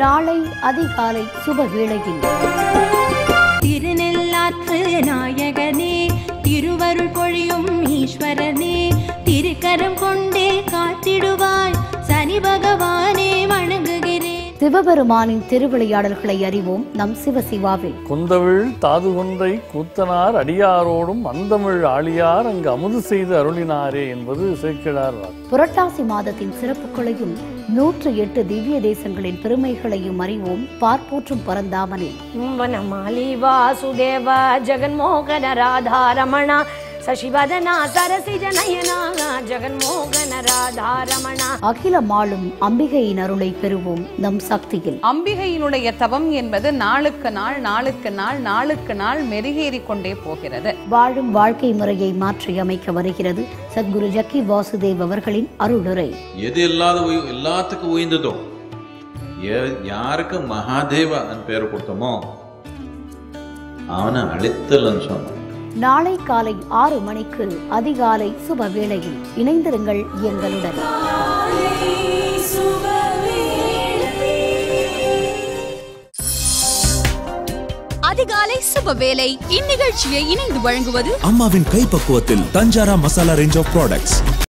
நாளை அதிகாலை சுப வேளையில் திருநெல்லாற்று நாயகனே திருவருள் பொழியும் ஈஸ்வரனே திருக்கரம் கொண்டே காத்திடுவாய் சனி பகவானே வணங்குகிறேன் சிவபெருமானின் திருவிளையாடல்களை அறிவோம் நம் சிவசிவாவில் குந்தவிழ் தாது கொன்றை கூத்தனார் அடியாரோடும் அந்தமிழ் ஆழியார் அங்கு அமுது செய்து அருளினாரே என்பது சேக்கிழார் வாக்கு புரட்டாசி மாதத்தின் சிறப்புகளையும் நூற்று எட்டு திவ்ய தேசங்களின் பெருமைகளையும் அறிவோம் பார்ப்போற்றும் பரந்தாமனில் வனமாலி வாசுதேவ ஜெகன்மோகன ராதா ரமணா சசிவதனா சரசிஜ நயனா ஜெகன்மோகன ராதா ரமணா அகிலமாளும் அம்பிகையின் அருளை பெறுவோம் நம் சக்தியில் அம்பிகையினுடைய தவம் என்பது நாளுக்கு நாள் நாளுக்கு நாள் நாளுக்கு நாள் மெருகேறிக் கொண்டே போகிறது வாழும் வாழ்க்கை முறையை மாற்றி அமைக்க வருகிறது சத்குரு ஜக்கி வாசுதேவ் அவர்களின் அருளுரை எது இல்லாத உய- எல்லாத்துக்கும் உயர்ந்ததோ ய- யாருக்கு மகாதேவ அந்த பேர் கொடுத்தோமோ அவனை அழித்தல்னு சொன்னான் நாளை காலை ஆறு மணிக்கு அதிகாலை சுப வேளையில் இணைந்திருங்கள் எங்களுடன் அதிகாலை சுபவேளை இந்நிகழ்ச்சியை இணைந்து வழங்குவது அம்மாவின் கைப்பக்குவத்தில் Thanjara masala range of products